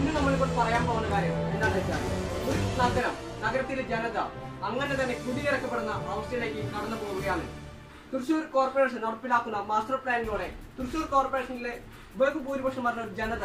ഇന്ന് നമ്മളിപ്പോൾ പറയാൻ പോകുന്ന കാര്യം എന്താണെന്ന് വെച്ചാൽ ഒരു നഗരം നഗരത്തിലെ ജനത അങ്ങനെ തന്നെ കുടിയിറക്കപ്പെടുന്ന അവസ്ഥയിലേക്ക് കടന്നു പോവുകയാണ് തൃശൂർ കോർപ്പറേഷൻ നടപ്പിലാക്കുന്ന മാസ്റ്റർ പ്ലാനിലൂടെ തൃശൂർ കോർപ്പറേഷനിലെ ബഹുഭൂരിപക്ഷം പറഞ്ഞ ജനത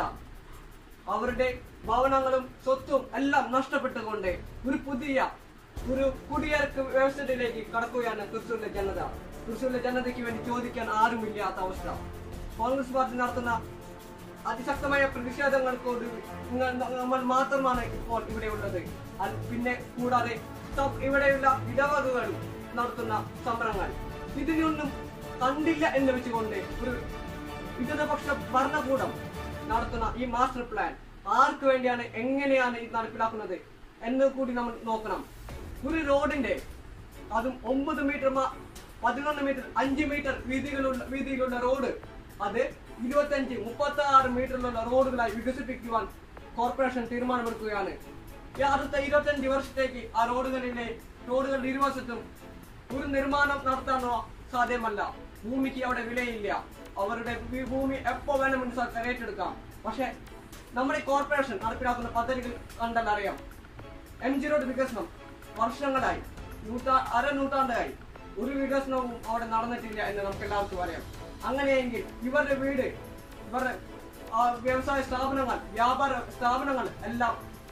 അവരുടെ ഭവനങ്ങളും സ്വത്തും എല്ലാം നഷ്ടപ്പെട്ടുകൊണ്ട് ഒരു പുതിയ ഒരു കുടിയേറക്ക് വ്യവസ്ഥയിലേക്ക് കടക്കുകയാണ് തൃശ്ശൂരിലെ ജനത തൃശ്ശൂരിലെ ജനതയ്ക്ക് വേണ്ടി ചോദിക്കാൻ ആരുമില്ലാത്ത അവസ്ഥ കോൺഗ്രസ് പാർട്ടി നടത്തുന്ന അതിശക്തമായ പ്രതിഷേധങ്ങൾക്കോട് നിങ്ങൾ- നമ്മൾ മാത്രമാണ് ഇപ്പോൾ ഇവിടെ ഉള്ളത് അത് പിന്നെ കൂടാതെ സം- ഇവിടെയുള്ള ഇടവകകൾ നടത്തുന്ന സമരങ്ങൾ ഇതിനൊന്നും കണ്ടില്ല എന്ന് വെച്ചുകൊണ്ട് ഒരു ഇടതുപക്ഷ ഭരണകൂടം നടത്തുന്ന ഈ മാസ്റ്റർ പ്ലാൻ ആർക്ക് വേണ്ടിയാണ് എങ്ങനെയാണ് ഇത് നടപ്പിലാക്കുന്നത് എന്ന് കൂടി നമ്മൾ നോക്കണം ഒരു റോഡിന്റെ അതും ഒമ്പത് മീറ്റർ പതിനൊന്ന് മീറ്റർ അഞ്ച് മീറ്റർ വീതികളുള്ള വീതിയിലുള്ള റോഡ് അത് ഇരുപത്തഞ്ച് മുപ്പത്തി ആറ് മീറ്ററിലുള്ള റോഡുകളായി വികസിപ്പിക്കുവാൻ കോർപ്പറേഷൻ തീരുമാനമെടുക്കുകയാണ് ഈ അടുത്ത ഇരുപത്തഞ്ച് വർഷത്തേക്ക് ആ റോഡുകളിലെ റോഡുകളുടെ ഇരുവശത്തും ഒരു നിർമ്മാണം നടത്താനോ സാധ്യമല്ല ഭൂമിക്ക് അവിടെ വിലയില്ല അവരുടെ ഭൂ- ഭൂമി എപ്പോ വേണമെന്ന് സർക്കാർ ഏറ്റെടുക്കാം പക്ഷെ നമ്മുടെ കോർപ്പറേഷൻ നടപ്പിലാക്കുന്ന പദ്ധതികൾ കണ്ടാൽ അറിയാം എം ജി റോഡ് വികസനം വർഷങ്ങളായി നൂറ്റാ അര നൂറ്റാണ്ടായി ഒരു വികസനവും അവിടെ നടന്നിട്ടില്ല എന്ന് നമുക്ക് എല്ലാവർക്കും അറിയാം അങ്ങനെയെങ്കിൽ ഇവരുടെ വീട് ഇവരുടെ ആ, വ്യവസായ സ്ഥാപനങ്ങൾ വ്യാപാര സ്ഥാപനങ്ങൾ എല്ലാം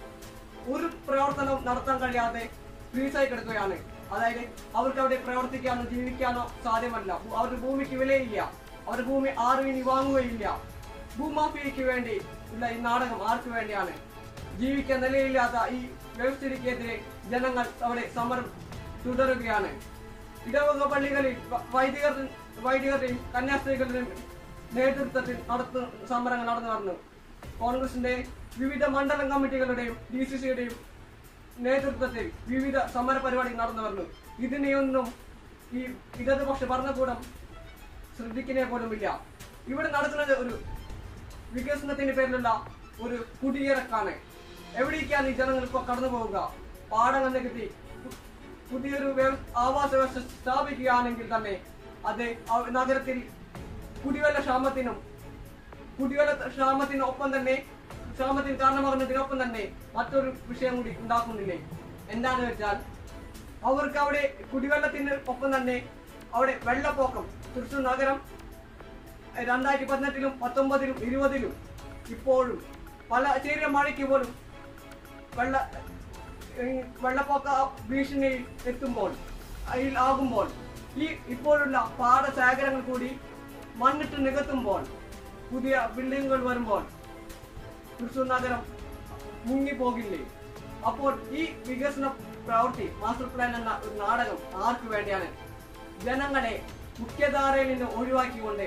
ഒരു പ്രവർത്തനവും നടത്താൻ കഴിയാതെ ഫ്രീസായി കിടക്കുകയാണ് അതായത് അവർക്ക് അവിടെ പ്രവർത്തിക്കാനോ ജീവിക്കാനോ സാധ്യമല്ല ഭൂ- അവരുടെ ഭൂമിക്ക് വിലയില്ല അവരുടെ ഭൂമി ആരും ഇനി വാങ്ങുകയില്ല ഭൂമാഫിയയ്ക്ക് വേണ്ടി ഉള്ള ഈ നാടകം ആർക്ക് വേണ്ടിയാണ് ജീവിക്കാൻ നിലയില്ലാത്ത ഈ വ്യവസ്ഥിതിക്കെതിരെ ജനങ്ങൾ അവിടെ സമരം തുടരുകയാണ് ഇടവക പള്ളികളിൽ വ- വൈദികർ വൈദികരുടെയും കന്യാസ്ത്രീകളുടെയും നേതൃത്വത്തിൽ നടത്തുന്ന സമരങ്ങൾ നടന്നു വരുന്നു കോൺഗ്രസിന്റെ വിവിധ മണ്ഡലം കമ്മിറ്റികളുടെയും ഡി സി സിയുടെയും നേതൃത്വത്തിൽ വിവിധ സമര പരിപാടികൾ നടന്നു വരുന്നു ഇതിനെയൊന്നും ഈ ഇടതുപക്ഷ ഭരണകൂടം ശ്രദ്ധിക്കുന്നേ പോലുമില്ല ഇവിടെ നടക്കുന്നത് ഒരു വികസനത്തിന്റെ പേരിലുള്ള ഒരു കുടിയിറക്കാണ് എവിടേക്കാണ് ഈ ജനങ്ങൾ ഇപ്പോൾ കടന്നു പോവുക പാടങ്ങൾ നികത്തി പു- പുതിയൊരു വ്യവ- ആവാസ വ്യവസ്ഥ സ്ഥാപിക്കുകയാണെങ്കിൽ തന്നെ അത് ആ നഗരത്തിൽ കുടിവെള്ള ക്ഷാമത്തിനും കുടിവെള്ള ക്ഷാമത്തിനൊപ്പം തന്നെ ക്ഷാമത്തിന് കാരണമാകുന്നതിനൊപ്പം തന്നെ മറ്റൊരു വിഷയം കൂടി ഉണ്ടാക്കുന്നില്ലേ എന്താണെന്ന് വെച്ചാൽ അവർക്ക് അവിടെ കുടിവെള്ളത്തിന് ഒപ്പം തന്നെ അവിടെ വെള്ളപ്പൊക്കം തൃശൂർ നഗരം രണ്ടായിരത്തി പതിനെട്ടിലും പത്തൊമ്പതിലും ഇരുപതിലും ഇപ്പോഴും പല ചെറിയ മഴയ്ക്ക് പോലും വെള്ള ഈ വെള്ളപ്പൊക്ക ഭീഷണി എത്തുമ്പോൾ അതിൽ ആകുമ്പോൾ ഈ ഇപ്പോഴുള്ള പാടശേഖരങ്ങൾ കൂടി മണ്ണിട്ട് നികത്തുമ്പോൾ പുതിയ ബിൽഡിങ്ങുകൾ വരുമ്പോൾ തൃശൂർ നഗരം മുങ്ങിപ്പോകില്ലേ അപ്പോൾ ഈ വികസന പ്രവൃത്തി മാസ്റ്റർ പ്ലാൻ എന്ന ഒരു നാടകം ആർക്ക് വേണ്ടിയാണ് ജനങ്ങളെ മുഖ്യധാരയിൽ നിന്ന് ഒഴിവാക്കിക്കൊണ്ട്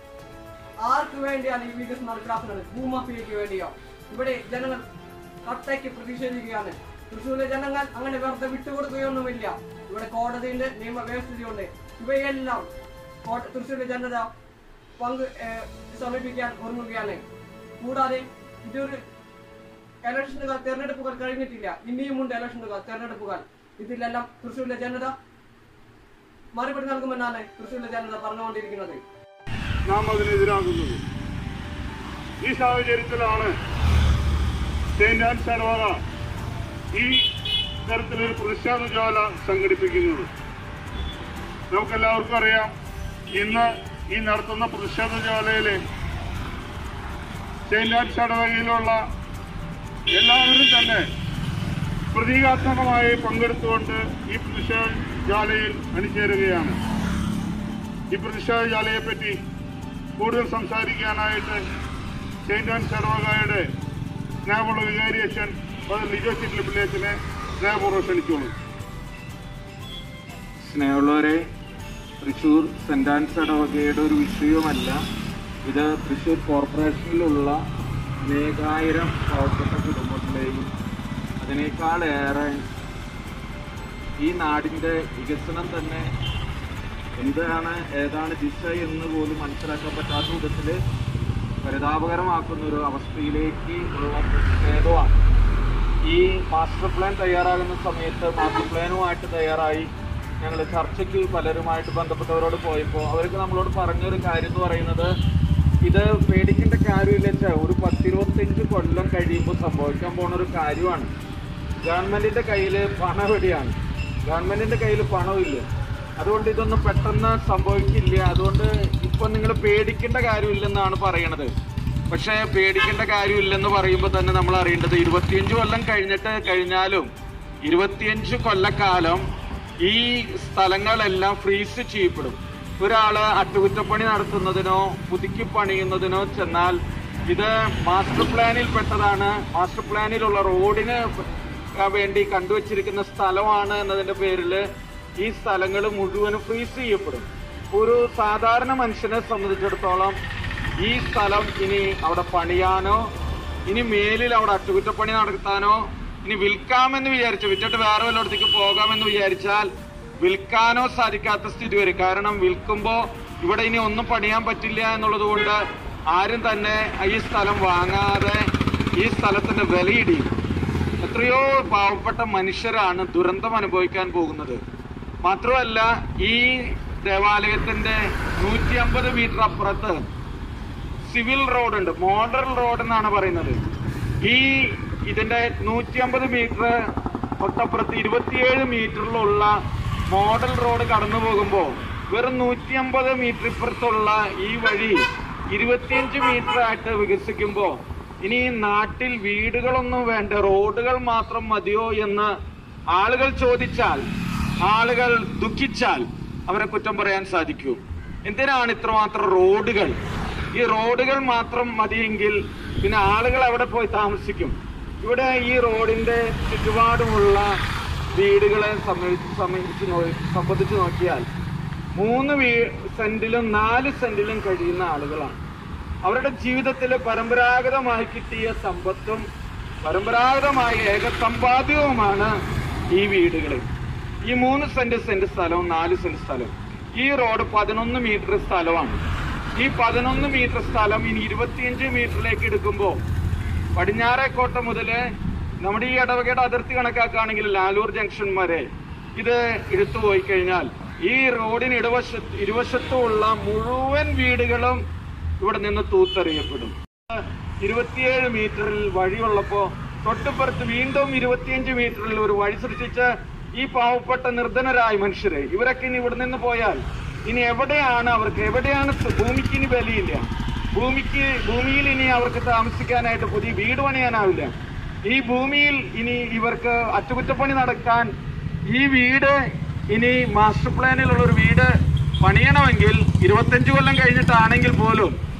ആർക്ക് വേണ്ടിയാണ് ഈ വികസനം നടപ്പിലാക്കുന്നത് ഭൂമാഫിയയ്ക്ക് വേണ്ടിയോ ഇവിടെ ജനങ്ങൾ കട്ടയ്ക്ക് പ്രതിഷേധിക്കുകയാണ് തൃശ്ശൂരിലെ ജനങ്ങൾ അങ്ങനെ വെറുതെ വിട്ടുകൊടുക്കുകയൊന്നുമില്ല ഇവിടെ കോടതിയുടെ നിയമ വ്യവസ്ഥയുണ്ട് ഇവയെല്ലാം കോ- തൃശ്ശൂരിലെ ജനത പങ്ക് ഏഹ്, സമീപിക്കാൻ ഒരുങ്ങുകയാണ് കൂടാതെ ഇതൊരു ഇലക്ഷനുകൾ തെരഞ്ഞെടുപ്പുകൾ കഴിഞ്ഞിട്ടില്ല ഇനിയുമുണ്ട് ഇലക്ഷനുകൾ തെരഞ്ഞെടുപ്പുകൾ ഇതിലെല്ലാം തൃശ്ശൂരിലെ ജനത മറുപടി നൽകുമെന്നാണ് തൃശ്ശൂരിലെ ജനത പറഞ്ഞുകൊണ്ടിരിക്കുന്നത് നാം അതിനെതിരാകുന്നത് ഈ സാഹചര്യത്തിലാണ് സെയിന്റ് ആൻഡ് സനോറ ഈ തരത്തിലൊരു പ്രതിഷേധജാല സംഘടിപ്പിക്കുന്നത് നമുക്കെല്ലാവർക്കും അറിയാം ഇന്ന് ഈ നടത്തുന്ന പ്രതിഷേധജാലയിലെ സെയിന്റ് ആൻഡ് സടവകയിലുള്ള എല്ലാവരും തന്നെ പ്രതീകാത്മകമായി പങ്കെടുത്തുകൊണ്ട് ഈ പ്രതിഷേധജാലയിൽ അണിചേരുകയാണ് ഈ പ്രതിഷേധജാലയെ പറ്റി കൂടുതൽ സംസാരിക്കാനായിട്ട് സെയിന്റ് ആൻഡ് സടവകയുടെ സ്നേഹമുള്ള വികാരി അച്ഛൻ ഫാദർ ലിജോ ചിറ്റിലിപ്പിള്ളിയച്ചനെ സ്നേഹപൂർവ്വം ക്ഷണിച്ചോളൂ സ്നേഹമുള്ളവരെ തൃശ്ശൂർ സെന്റ് ആൻസ് ഇടവകയുടെ ഒരു വിഷയവുമല്ല ഇത് തൃശ്ശൂർ കോർപ്പറേഷനിലുള്ള അനേകായിരം പാവപ്പെട്ട കുടുംബങ്ങളെയും അതിനേക്കാളേറെ ഈ നാടിൻ്റെ വികസനം തന്നെ എന്താണ് ഏതാണ് ദിശ എന്ന് പോലും മനസ്സിലാക്കാൻ പറ്റാത്ത വിധത്തിൽ പരിതാപകരമാക്കുന്ന ഒരു അവസ്ഥയിലേക്ക് ഉള്ള പ്രതിഷേധമാണ് ഈ മാസ്റ്റർ പ്ലാൻ തയ്യാറാകുന്ന സമയത്ത് മാസ്റ്റർ പ്ലാനുമായിട്ട് തയ്യാറായി ഞങ്ങൾ ചർച്ചയ്ക്ക് പലരുമായിട്ട് ബന്ധപ്പെട്ടവരോട് പോയപ്പോൾ അവർക്ക് നമ്മളോട് പറഞ്ഞൊരു കാര്യം എന്ന് പറയുന്നത് ഇത് പേടിക്കേണ്ട കാര്യമില്ല വെച്ചാൽ ഒരു പത്തിരുപത്തഞ്ച് കൊല്ലം കഴിയുമ്പോൾ സംഭവിക്കാൻ പോണ ഒരു കാര്യമാണ് ഗവൺമെന്റിന്റെ കയ്യിൽ പണമെവിടെയാണ് ഗവൺമെന്റിന്റെ കയ്യിൽ പണമില്ല അതുകൊണ്ട് ഇതൊന്നും പെട്ടെന്ന് സംഭവിക്കില്ല അതുകൊണ്ട് ഇപ്പൊ നിങ്ങൾ പേടിക്കേണ്ട കാര്യമില്ലെന്നാണ് പറയണത് പക്ഷേ പേടിക്കേണ്ട കാര്യമില്ലെന്ന് പറയുമ്പോൾ തന്നെ നമ്മൾ അറിയേണ്ടത് ഇരുപത്തിയഞ്ച് കൊല്ലം കഴിഞ്ഞിട്ട് കഴിഞ്ഞാലും ഇരുപത്തിയഞ്ച് കൊല്ലക്കാലം ഈ സ്ഥലങ്ങളെല്ലാം ഫ്രീസ് ചെയ്യപ്പെടും ഒരാള് അറ്റകുറ്റപ്പണി നടത്തുന്നതിനോ പുതുക്കി പണിയുന്നതിനോ ചെന്നാൽ ഇത് മാസ്റ്റർ പ്ലാനിൽ പെട്ടതാണ് മാസ്റ്റർ പ്ലാനിലുള്ള റോഡിന് വേണ്ടി കണ്ടുവച്ചിരിക്കുന്ന സ്ഥലമാണ് എന്നതിന്റെ പേരിൽ ഈ സ്ഥലങ്ങൾ മുഴുവനും ഫ്രീസ് ചെയ്യപ്പെടും ഒരു സാധാരണ മനുഷ്യനെ സംബന്ധിച്ചിടത്തോളം ഈ സ്ഥലം ഇനി അവിടെ പണിയാനോ ഇനി മേലിൽ അവിടെ അറ്റകുറ്റപ്പണി നടത്താനോ ഇനി വിൽക്കാമെന്ന് വിചാരിച്ചു വിറ്റിട്ട് വേറെ വല്ലയിടത്തേക്ക് പോകാമെന്ന് വിചാരിച്ചാൽ വിൽക്കാനോ സാധിക്കാത്ത സ്ഥിതി വരും കാരണം വിൽക്കുമ്പോ ഇവിടെ ഇനി ഒന്നും പണിയാൻ പറ്റില്ല എന്നുള്ളത് കൊണ്ട് ആരും തന്നെ ഈ സ്ഥലം വാങ്ങാതെ ഈ സ്ഥലത്തിന്റെ വിലയിടിയും എത്രയോ പാവപ്പെട്ട മനുഷ്യരാണ് ദുരന്തം അനുഭവിക്കാൻ പോകുന്നത് മാത്രമല്ല ഈ ദേവാലയത്തിന്റെ നൂറ്റി അമ്പത് മീറ്റർ അപ്പുറത്ത് സിവിൽ റോഡ് ഉണ്ട് മോഡൽ റോഡ് എന്നാണ് പറയുന്നത് ഈ ഇതിന്റെ നൂറ്റി അമ്പത് മീറ്റർ തൊട്ടപ്പുറത്ത് ഇരുപത്തിയേഴ് മീറ്ററിലുള്ള മോഡൽ റോഡ് കടന്നു പോകുമ്പോൾ വെറും നൂറ്റി അമ്പത് മീറ്റർ ഇപ്പുറത്തുള്ള ഈ വഴി ഇരുപത്തിയഞ്ച് മീറ്റർ ആയിട്ട് വികസിക്കുമ്പോൾ ഇനി ഈ നാട്ടിൽ വീടുകളൊന്നും വേണ്ട റോഡുകൾ മാത്രം മതിയോ എന്ന് ആളുകൾ ചോദിച്ചാൽ ആളുകൾ ദുഃഖിച്ചാൽ അവരെ കുറ്റം പറയാൻ സാധിക്കൂ എന്തിനാണ് ഇത്രമാത്രം റോഡുകൾ ഈ റോഡുകൾ മാത്രം മതിയെങ്കിൽ പിന്നെ ആളുകൾ എവിടെ പോയി താമസിക്കും ഇവിടെ ഈ റോഡിന്റെ ചുറ്റുപാടുമുള്ള വീടുകളെ സംബന്ധിച്ച് സംബന്ധിച്ച് നോ- സംബന്ധിച്ച് നോക്കിയാൽ മൂന്ന് വീ സെന്റിലും നാല് സെന്റിലും കഴിയുന്ന ആളുകളാണ് അവരുടെ ജീവിതത്തിൽ പരമ്പരാഗതമായി കിട്ടിയ സമ്പത്തും പരമ്പരാഗതമായ ഏക സമ്പാദ്യവുമാണ് ഈ വീടുകൾ ഈ മൂന്ന് സെന്റ് സെന്റ് സ്ഥലവും നാല് സെന്റ് സ്ഥലം ഈ റോഡ് പതിനൊന്ന് മീറ്റർ സ്ഥലമാണ് ഈ പതിനൊന്ന് മീറ്റർ സ്ഥലം ഇനി ഇരുപത്തിയഞ്ച് മീറ്ററിലേക്ക് എടുക്കുമ്പോൾ പടിഞ്ഞാറേക്കോട്ട മുതല് നമ്മുടെ ഈ ഇടവകയുടെ അതിർത്തി കണക്കാക്കുകയാണെങ്കിൽ ലാലൂർ ജംഗ്ഷൻ വരെ ഇത് എടുത്തു പോയി കഴിഞ്ഞാൽ ഈ റോഡിന് ഇടവശത്ത് ഇരുവശത്തുമുള്ള മുഴുവൻ വീടുകളും ഇവിടെ നിന്ന് തൂത്തെറിയപ്പെടും ഇരുപത്തിയേഴ് മീറ്ററിൽ വഴിയുള്ളപ്പോ തൊട്ടുപുറത്ത് വീണ്ടും ഇരുപത്തിയഞ്ച് മീറ്ററിൽ ഒരു വഴി സൃഷ്ടിച്ച് ഈ പാവപ്പെട്ട നിർധനരായ മനുഷ്യരെ ഇവരൊക്കെ ഇനി ഇവിടെ നിന്ന് പോയാൽ ഇനി എവിടെയാണ് അവർക്ക് എവിടെയാണ് സ- ഭൂമിക്ക് ഇനി വിലയില്ല ഭൂമിക്ക് ഭൂമിയിൽ ഇനി അവർക്ക് താമസിക്കാനായിട്ട് പുതിയ വീട് പണിയാനാവില്ല ഈ ഭൂമിയിൽ ഇനി ഇവർക്ക് അറ്റകുറ്റപ്പണി നടക്കാൻ ഈ വീട് ഇനി മാസ്റ്റർ പ്ലാനിലുള്ള ഒരു വീട് പണിയണമെങ്കിൽ ഇരുപത്തഞ്ച് കൊല്ലം കഴിഞ്ഞിട്ടാണെങ്കിൽ പോലും